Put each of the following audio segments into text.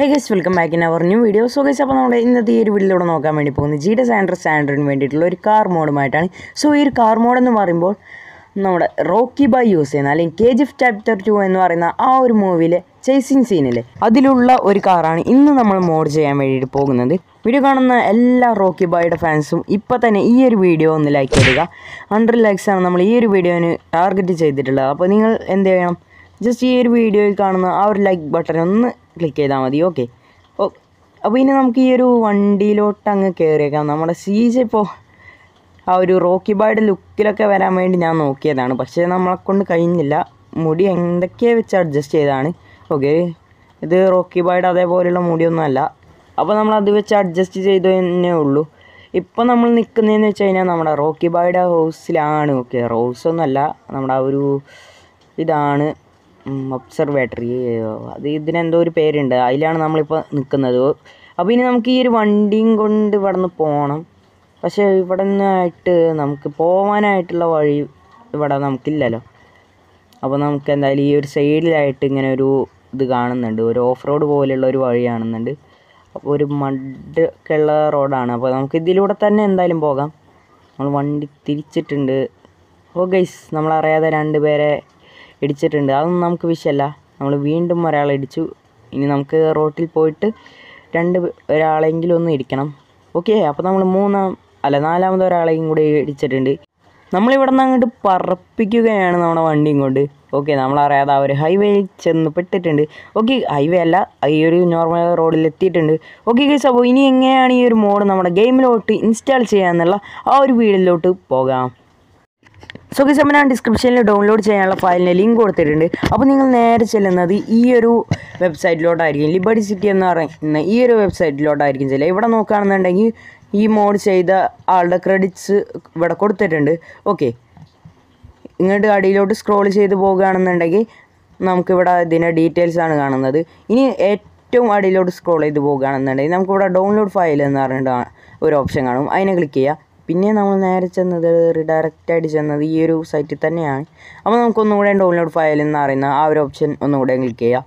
hey guys welcome back in our new video so guys അപ്പോൾ നമ്മുടെ ഇന്നത്തെ ഈ ഒരു വീഡിയോയിലൂടെ നോക്കാൻ വേണ്ടി പോകുന്നത് ജിയുടെ സാൻഡർ സാൻഡറിന് വേണ്ടിയിട്ടുള്ള ഒരു കാർ മോഡുമായിട്ടാണ് സോ ഈ ഒരു കാർ മോഡ് എന്ന് പറയുമ്പോൾ നമ്മുടെ റോക്കി ബൈ യൂസ് ചെയ്യുന്ന അല്ലെങ്കിൽ K G F chapter two എന്ന് പറയുന്ന ആ ഒരു മൂവിയിലെ ചേസിങ് സീനിലെ അതിലുള്ള ഒരു കാറാണ് ഇന്ന് നമ്മൾ മോഡ് ചെയ്യാൻ വേണ്ടിയിട്ട് പോകുന്നത് വീഡിയോ കാണുന്ന എല്ലാ റോക്കി ബായുടെ ഫാൻസും ഇപ്പോൾ തന്നെ ഈ ഒരു വീഡിയോ ഒന്ന് ലൈക്ക് ചെയ്യുക ഹൺഡ്രഡ് ലൈക്സ് ആണ് നമ്മൾ ഈ ഒരു വീഡിയോന് ടാർഗറ്റ് ചെയ്തിട്ടുള്ളത് അപ്പോൾ നിങ്ങൾ എന്ത് ചെയ്യണം ജസ്റ്റ് ഈ ഒരു വീഡിയോയിൽ കാണുന്ന ആ ഒരു ലൈക്ക് ബട്ടൺ ഒന്ന് ക്ലിക്ക് ചെയ്താൽ മതി ഓക്കെ ഓ അപ്പോൾ ഇനി നമുക്ക് ഈ ഒരു വണ്ടിയിലോട്ട് അങ്ങ് കയറിയേക്കാം നമ്മുടെ സീജ് ഇപ്പോൾ ആ ഒരു റോക്കി ബായുടെ ലുക്കിലൊക്കെ വരാൻ വേണ്ടി ഞാൻ നോക്കിയതാണ് പക്ഷേ നമ്മളെ കൊണ്ട് കഴിഞ്ഞില്ല മുടി എന്തൊക്കെയോ വെച്ച് അഡ്ജസ്റ്റ് ചെയ്തതാണ് ഓക്കെ ഇത് റോക്കി ബായുടെ അതേപോലെയുള്ള മുടിയൊന്നുമല്ല അപ്പോൾ നമ്മൾ അത് വെച്ച് അഡ്ജസ്റ്റ് ചെയ്തു തന്നെ ഉള്ളൂ ഇപ്പം നമ്മൾ നിൽക്കുന്നതെന്ന് വെച്ച് കഴിഞ്ഞാൽ നമ്മുടെ റോക്കി ബായുടെ ഹൗസിലാണ് ഓക്കെ റോസ് ഒന്നുമല്ല നമ്മുടെ ആ ഒരു ഇതാണ് ഒബ്സർവേറ്ററി അത് ഇതിനെന്തോ ഒരു പേരുണ്ട് അതിലാണ് നമ്മളിപ്പോൾ നിൽക്കുന്നത് അപ്പോൾ ഇനി നമുക്ക് ഈ ഒരു വണ്ടിയും കൊണ്ട് ഇവിടെ നിന്ന് പോകണം പക്ഷേ ഇവിടെ നിന്നായിട്ട് നമുക്ക് പോകാനായിട്ടുള്ള വഴി ഇവിടെ നമുക്കില്ലല്ലോ അപ്പോൾ നമുക്ക് എന്തായാലും ഈ ഒരു സൈഡിലായിട്ട് ഇങ്ങനെ ഒരു ഇത് കാണുന്നുണ്ട് ഒരു ഓഫ് റോഡ് പോലെയുള്ള ഒരു വഴി കാണുന്നുണ്ട് അപ്പോൾ ഒരു മഡ് ഒക്കെ ഉള്ള റോഡാണ് അപ്പോൾ നമുക്ക് ഇതിലൂടെ തന്നെ എന്തായാലും പോകാം നമ്മൾ വണ്ടി തിരിച്ചിട്ടുണ്ട് ഓ ഗൈസ് നമ്മളറിയാതെ രണ്ട് പേരെ ഇടിച്ചിട്ടുണ്ട് അതൊന്നും നമുക്ക് വിഷയമല്ല നമ്മൾ വീണ്ടും ഒരാളെ ഇടിച്ചു ഇനി നമുക്ക് റോട്ടിൽ പോയിട്ട് രണ്ട് പേ- ഒരാളെങ്കിലും ഒന്ന് ഇടിക്കണം ഓക്കെ അപ്പോൾ നമ്മൾ മൂന്നാം അല്ല നാലാമത് ഒരാളെയും കൂടി ഇടിച്ചിട്ടുണ്ട് നമ്മളിവിടെ നിന്ന് അങ്ങോട്ട് പറപ്പിക്കുകയാണ് നമ്മുടെ വണ്ടിയും കൊണ്ട് ഓക്കെ നമ്മളറിയാതെ ആ ഒരു ഹൈവേയിൽ ചെന്ന് പെട്ടിട്ടുണ്ട് ഓക്കെ ഹൈവേ അല്ല ഈ ഒരു നോർമൽ റോഡിൽ എത്തിയിട്ടുണ്ട് ഓക്കെ ഗൈസ് അപ്പോൾ ഇനി എങ്ങനെയാണ് ഈ ഒരു മോഡ് നമ്മുടെ ഗെയിമിലോട്ട് ഇൻസ്റ്റാൾ ചെയ്യാന്നുള്ള ആ ഒരു വീഡിയോയിലോട്ട് പോകാം സോ ഗൈസ് അപ്പോൾ ഞാൻ ഡിസ്ക്രിപ്ഷനിൽ ഡൗൺലോഡ് ചെയ്യാനുള്ള ഫയലിന് ലിങ്ക് കൊടുത്തിട്ടുണ്ട് അപ്പോൾ നിങ്ങൾ നേരെ ചെല്ലുന്നത് ഈ ഒരു വെബ്സൈറ്റിലോട്ടായിരിക്കും ലിബർട്ടി സിറ്റി എന്ന് പറയുന്ന ഈ ഒരു വെബ്സൈറ്റിലോട്ടായിരിക്കും ചെല്ലുക ഇവിടെ നോക്കുകയാണെന്നുണ്ടെങ്കിൽ ഈ മോഡ് ചെയ്ത ആളുടെ ക്രെഡിറ്റ്സ് ഇവിടെ കൊടുത്തിട്ടുണ്ട് ഓക്കെ ഇങ്ങോട്ട് അടിയിലോട്ട് സ്ക്രോൾ ചെയ്ത് പോകുകയാണെന്നുണ്ടെങ്കിൽ നമുക്കിവിടെ ഇതിൻ്റെ ഡീറ്റെയിൽസ് ആണ് കാണുന്നത് ഇനി ഏറ്റവും അടിയിലോട്ട് സ്ക്രോൾ ചെയ്ത് പോകുകയാണെന്നുണ്ടെങ്കിൽ നമുക്കിവിടെ ഡൗൺലോഡ് ഫയൽ എന്ന് പറഞ്ഞിട്ട് ഒരു ഓപ്ഷൻ കാണും അതിനെ ക്ലിക്ക് ചെയ്യുക പിന്നെ നമ്മൾ നേരെ ചെന്നത് റിഡയറക്റ്റ് ആയിട്ട് ചെന്നത് ഈ ഒരു സൈറ്റിൽ തന്നെയാണ് അപ്പോൾ നമുക്കൊന്നുകൂടെ ഡൗൺലോഡ് ഫയൽ എന്ന് പറയുന്ന ആ ഒരു ഓപ്ഷൻ ഒന്നുകൂടെ ക്ലിക്ക് ചെയ്യാം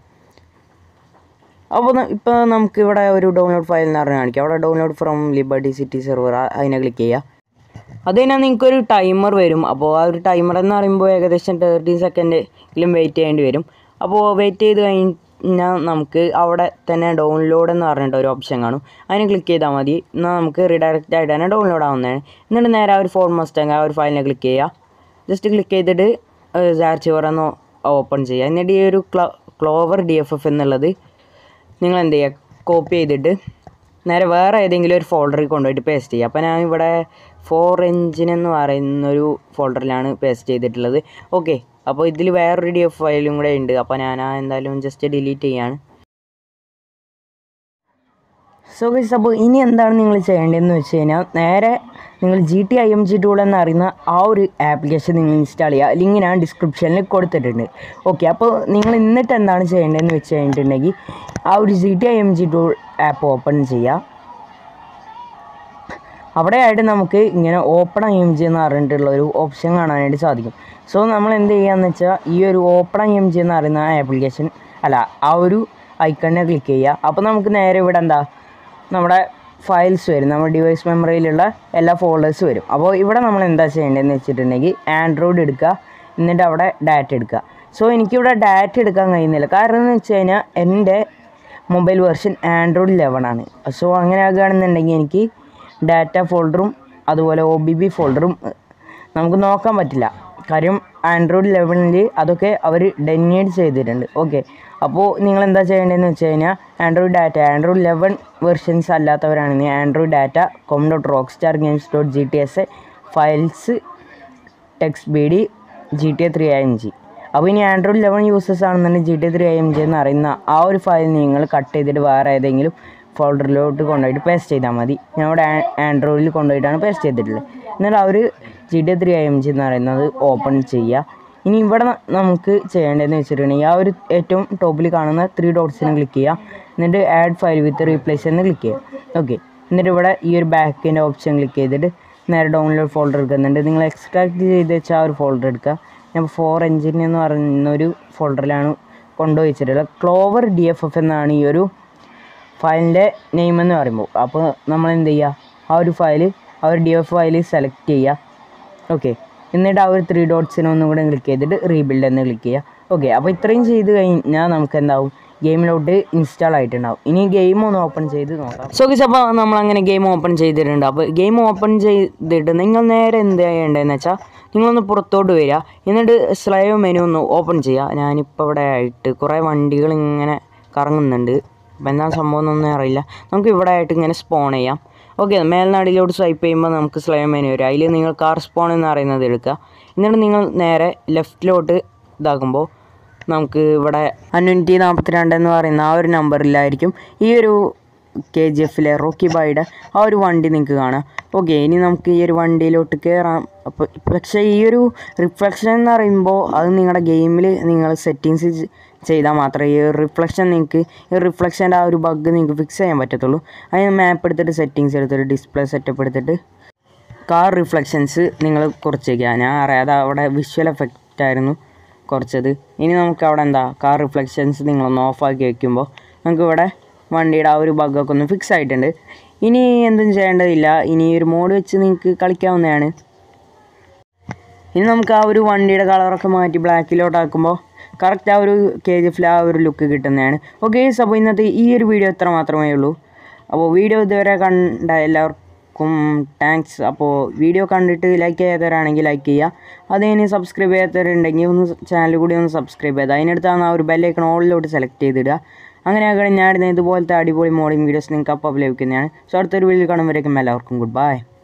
അപ്പോൾ ഇപ്പോൾ നമുക്ക് ഇവിടെ ഒരു ഡൗൺലോഡ് ഫയൽ എന്ന് പറഞ്ഞാൽ കാണിക്കാം അവിടെ download from Liberty City server അതിനെ ക്ലിക്ക് ചെയ്യുക അത് കഴിഞ്ഞാൽ നിങ്ങൾക്കൊരു ടൈമർ വരും അപ്പോൾ ആ ഒരു ടൈമർ എന്ന് പറയുമ്പോൾ ഏകദേശം തേർട്ടി സെക്കൻഡിലും വെയിറ്റ് ചെയ്യേണ്ടി വരും അപ്പോൾ വെയിറ്റ് ചെയ്ത് കഴിഞ്ഞാൽ നമുക്ക് അവിടെ തന്നെ ഡൗൺലോഡ് എന്ന് പറഞ്ഞിട്ട് ഒരു ഓപ്ഷൻ കാണും അതിനെ ക്ലിക്ക് ചെയ്താൽ മതി എന്നാൽ നമുക്ക് റിഡയറക്റ്റ് ആയിട്ട് തന്നെ ഡൗൺലോഡ് ആവുന്നതാണ് എന്നിട്ട് നേരെ ആ ഒരു ഫോൺ മസ്റ്റാങ് ആ ഒരു ഫയലിനെ ക്ലിക്ക് ചെയ്യുക ജസ്റ്റ് ക്ലിക്ക് ചെയ്തിട്ട് ചാർജ് എന്ന് ഓപ്പൺ ചെയ്യുക എന്നിട്ട് ഈ ഒരു ക്ലോ ക്ലോവർ ഡി എഫ് എഫ് എന്നുള്ളത് നിങ്ങൾ എന്ത് ചെയ്യുക കോപ്പി ചെയ്തിട്ട് നേരെ വേറെ ഏതെങ്കിലും ഒരു ഫോൾഡറിൽ കൊണ്ടുപോയിട്ട് പേസ്റ്റ് ചെയ്യുക അപ്പോൾ ഞാൻ ഇവിടെ ഫോർ എഞ്ചിൻ എന്ന് പറയുന്നൊരു ഫോൾഡറിലാണ് പേസ്റ്റ് ചെയ്തിട്ടുള്ളത് ഓക്കെ അപ്പോൾ ഇതിൽ വേറൊരു ഡി എഫ് ഫയലും കൂടെ ഉണ്ട് അപ്പോൾ ഞാൻ ആ എന്തായാലും ജസ്റ്റ് ഡിലീറ്റ് ചെയ്യാണ് സോ ഗൈസ് അപ്പോൾ ഇനി എന്താണ് നിങ്ങൾ ചെയ്യേണ്ടതെന്ന് വെച്ച് കഴിഞ്ഞാൽ നേരെ നിങ്ങൾ G T I M G tool എന്നറിയുന്ന ആ ഒരു ആപ്ലിക്കേഷൻ നിങ്ങൾ ഇൻസ്റ്റാൾ ചെയ്യുക ലിങ്ക് ഞാൻ ഡിസ്ക്രിപ്ഷനിൽ കൊടുത്തിട്ടുണ്ട് ഓക്കെ അപ്പോൾ നിങ്ങൾ എന്നിട്ട് എന്താണ് ചെയ്യേണ്ടതെന്ന് വെച്ച് കഴിഞ്ഞിട്ടുണ്ടെങ്കിൽ ആ ഒരു G T I M G tool app open ചെയ്യുക അവിടെ ആയിട്ട് നമുക്ക് ഇങ്ങനെ ഓപ്പൺ ഐ എം ജി എന്ന് പറഞ്ഞിട്ടുള്ള ഒരു ഓപ്ഷൻ കാണാനായിട്ട് സാധിക്കും സോ നമ്മൾ എന്ത് ചെയ്യാന്ന് വെച്ചാൽ ഈ ഒരു ഓപ്പൺ ഐ എം ജി എന്ന് പറയുന്ന ആപ്ലിക്കേഷൻ അല്ല ആ ഒരു ഐക്കണിനെ ക്ലിക്ക് ചെയ്യുക അപ്പോൾ നമുക്ക് നേരെ ഇവിടെ എന്താ നമ്മുടെ ഫയൽസ് വരും നമ്മുടെ ഡിവൈസ് മെമ്മറിയിലുള്ള എല്ലാ ഫോൾഡേഴ്സ് വരും അപ്പോൾ ഇവിടെ നമ്മൾ എന്താ ചെയ്യേണ്ടതെന്ന് വെച്ചിട്ടുണ്ടെങ്കിൽ ആൻഡ്രോയിഡ് എടുക്കുക എന്നിട്ട് അവിടെ ഡാറ്റ എടുക്കുക സോ എനിക്കിവിടെ ഡാറ്റ എടുക്കാൻ കഴിയുന്നില്ല കാരണം എന്ന് വെച്ച് കഴിഞ്ഞാൽ എൻ്റെ മൊബൈൽ വെർഷൻ ആൻഡ്രോയിഡ് ലെവൻ ആണ് സോ അങ്ങനെ ആകുകയാണെന്നുണ്ടെങ്കിൽ എനിക്ക് ഡാറ്റ ഫോൾഡറും അതുപോലെ ഒ ബി ബി ഫോൾഡറും നമുക്ക് നോക്കാൻ പറ്റില്ല കാര്യം ആൻഡ്രോയിഡ് ലെവലിൽ അതൊക്കെ അവർ ഡെന്യേഡ് ചെയ്തിട്ടുണ്ട് ഓക്കെ അപ്പോൾ നിങ്ങൾ എന്താ ചെയ്യേണ്ടതെന്ന് വെച്ച് കഴിഞ്ഞാൽ Android data Android eleven versions അല്ലാത്തവരാണെങ്കിൽ Android data com dot Rockstar games dot G T S A files text B D G T A three M G അപ്പോൾ ഇനി ആൻഡ്രോയിഡ് ലെവൻ യൂസേഴ്സ് ആണെന്നുണ്ടെങ്കിൽ G T three M G എന്ന് പറയുന്ന ആ ഒരു file നിങ്ങൾ cut ചെയ്തിട്ട് വേറെ ഏതെങ്കിലും ഫോൾഡറിലോട്ട് കൊണ്ടുപോയിട്ട് പേസ്റ്റ് ചെയ്താൽ മതി ഞാൻ ഇവിടെ ആൻഡ്രോയിഡിൽ കൊണ്ടുപോയിട്ടാണ് പേസ്റ്റ് ചെയ്തിട്ടുള്ളത് എന്നിട്ട് ആ ഒരു G T three M G എന്ന് പറയുന്നത് ഓപ്പൺ ചെയ്യുക ഇനി ഇവിടെ ന- നമുക്ക് ചെയ്യേണ്ടതെന്ന് വെച്ചിട്ടുണ്ടെങ്കിൽ ആ ഒരു ഏറ്റവും ടോപ്പിൽ കാണുന്ന ത്രീ ഡോട്ട്സിന് ക്ലിക്ക് ചെയ്യുക എന്നിട്ട് ആഡ് ഫയൽ വിത്ത് റീപ്ലേസ് എന്ന് ക്ലിക്ക് ചെയ്യുക ഓക്കെ എന്നിട്ട് ഇവിടെ ഈ ഒരു ബാക്കിൻ്റെ ഓപ്ഷൻ ക്ലിക്ക് ചെയ്തിട്ട് നേരെ ഡൗൺലോഡ് ഫോൾഡർ എടുക്കുന്നുണ്ട് നിങ്ങൾ എക്സ്ട്രാക്ട് ചെയ്ത് വെച്ച ആ ഒരു ഫോൾഡർ എടുക്കുക ഞാൻ ഫോർ എഞ്ചിൻ എന്ന് പറയുന്ന ഒരു ഫോൾഡറിലാണ് കൊണ്ടുപോയി വെച്ചിട്ടുള്ളത് ക്ലോവർ ഡി എഫ് എഫ് എന്നാണ് ഈ ഒരു ഫയലിൻ്റെ നെയിം എന്ന് പറയുമ്പോൾ അപ്പോൾ നമ്മൾ എന്ത് ചെയ്യുക ആ ഒരു ഫയൽ ആ ഒരു ഡി എഫ് ഫയൽ സെലക്ട് ചെയ്യുക ഓക്കെ എന്നിട്ട് ആ ഒരു ത്രീ ഡോട്ട്സിന് ഒന്നും കൂടെ ക്ലിക്ക് ചെയ്തിട്ട് റീബിൽഡ് എന്ന് ക്ലിക്ക് ചെയ്യുക ഓക്കെ അപ്പോൾ ഇത്രയും ചെയ്ത് കഴിഞ്ഞാൽ നമുക്ക് എന്താവും ഗെയിമിലോട്ട് ഇൻസ്റ്റാൾ ആയിട്ടുണ്ടാവും ഇനി ഗെയിം ഒന്ന് ഓപ്പൺ ചെയ്ത് നോക്കാം സോ ഗീസ് അപ്പോൾ നമ്മൾ അങ്ങനെ ഗെയിം ഓപ്പൺ ചെയ്തിട്ടുണ്ട് അപ്പോൾ ഗെയിം ഓപ്പൺ ചെയ്തിട്ട് നിങ്ങൾ നേരെ എന്ത് ചെയ്യേണ്ടതെന്ന് വെച്ചാൽ നിങ്ങളൊന്ന് പുറത്തോട്ട് വരിക എന്നിട്ട് സ്ലൈവ് മെനു ഒന്ന് ഓപ്പൺ ചെയ്യുക ഞാനിപ്പോൾ ഇവിടെ ആയിട്ട് കുറേ വണ്ടികൾ ഇങ്ങനെ കറങ്ങുന്നുണ്ട് അപ്പോൾ എന്താ സംഭവം എന്നൊന്നും അറിയില്ല നമുക്ക് ഇവിടെ ആയിട്ട് ഇങ്ങനെ സ്പോൺ ചെയ്യാം ഓക്കെ മേൽനാടിലോട്ട് സ്വൈപ്പ് ചെയ്യുമ്പോൾ നമുക്ക് സ്ലൈവ് മെനു വരും അതിൽ നിങ്ങൾ കാർ സ്പോൺ എന്ന് പറയുന്നത് എടുക്കുക എന്നിട്ട് നിങ്ങൾ നേരെ ലെഫ്റ്റിലോട്ട് ഇതാക്കുമ്പോൾ നമുക്ക് ഇവിടെ അഞ്ഞൂറ്റി നാൽപ്പത്തി രണ്ട് എന്ന് പറയുന്ന ആ ഒരു നമ്പറിലായിരിക്കും ഈ ഒരു കെ ജി എഫിലെ റോക്കി ബായുടെ ആ ഒരു വണ്ടി നിങ്ങൾക്ക് കാണാം ഓക്കെ ഇനി നമുക്ക് ഈ ഒരു വണ്ടിയിലോട്ട് കയറാം അപ്പോൾ പക്ഷേ ഈ ഒരു റിഫ്ലക്ഷൻ എന്ന് പറയുമ്പോൾ അത് നിങ്ങളുടെ ഗെയിമിൽ നിങ്ങൾ സെറ്റിങ്സ് ചെയ്താൽ മാത്രമേ ഈ റിഫ്ലക്ഷൻ നിങ്ങൾക്ക് ഈ റിഫ്ലക്ഷൻ്റെ ആ ഒരു ബഗ് നിങ്ങൾക്ക് ഫിക്സ് ചെയ്യാൻ പറ്റത്തുള്ളൂ അതിന് മാപ്പ് എടുത്തിട്ട് സെറ്റിങ്സ് എടുത്തിട്ട് ഡിസ്പ്ലേ സെറ്റപ്പ് എടുത്തിട്ട് കാർ റിഫ്ലക്ഷൻസ് നിങ്ങൾ കുറച്ച് വയ്ക്കുക ഞാൻ അറിയാതെ അവിടെ വിഷ്വൽ എഫക്റ്റ് ആയിരുന്നു കുറച്ചത് ഇനി നമുക്ക് അവിടെ എന്താ കാർ റിഫ്ലക്ഷൻസ് നിങ്ങളൊന്ന് ഓഫാക്കി വെക്കുമ്പോൾ നമുക്ക് ഇവിടെ വണ്ടിയുടെ ആ ഒരു ബഗ്ഗൊക്കെ ഒന്ന് ഫിക്സ് ആയിട്ടുണ്ട് ഇനി എന്തും ചെയ്യേണ്ടതില്ല ഇനി ഈ ഒരു മോഡ് വെച്ച് നിങ്ങൾക്ക് കളിക്കാവുന്നതാണ് ഇനി നമുക്ക് ആ ഒരു വണ്ടിയുടെ കളറൊക്കെ മാറ്റി ബ്ലാക്കിലോട്ടാക്കുമ്പോൾ കറക്റ്റ് ആ ഒരു കെ ജി എഫിൽ ആ ഒരു ലുക്ക് കിട്ടുന്നതാണ് ഓക്കെ അപ്പോൾ ഇന്നത്തെ ഈ ഒരു വീഡിയോ ഇത്ര മാത്രമേ ഉള്ളൂ അപ്പോൾ വീഡിയോ ഇതുവരെ കണ്ട എല്ലാവർക്കും താങ്ക്സ് അപ്പോൾ വീഡിയോ കണ്ടിട്ട് ലൈക്ക് ചെയ്യാത്തവരാണെങ്കിൽ ലൈക്ക് ചെയ്യുക അത് ഇനി സബ്സ്ക്രൈബ് ചെയ്യാത്തവരുണ്ടെങ്കിൽ ഒന്ന് ചാനൽ കൂടി ഒന്ന് സബ്സ്ക്രൈബ് ചെയ്ത് അതിനടുത്താണ് ആ ഒരു ബെല്ലൈക്കൺ ഓളിലോട്ട് സെലക്ട് ചെയ്തിടുക അങ്ങനെയാകണം ഞാൻ ഇടുന്ന ഇതുപോലത്തെ അടിപൊളി മോർണിംഗ് വീഡിയോസ് നിങ്ങൾക്ക് അപ്പം ലഭിക്കുന്നതാണ് സോ അടുത്തൊരു വീഡിയോ കാണുമ്പോഴേക്കും എല്ലാവർക്കും ഗുഡ് ബൈ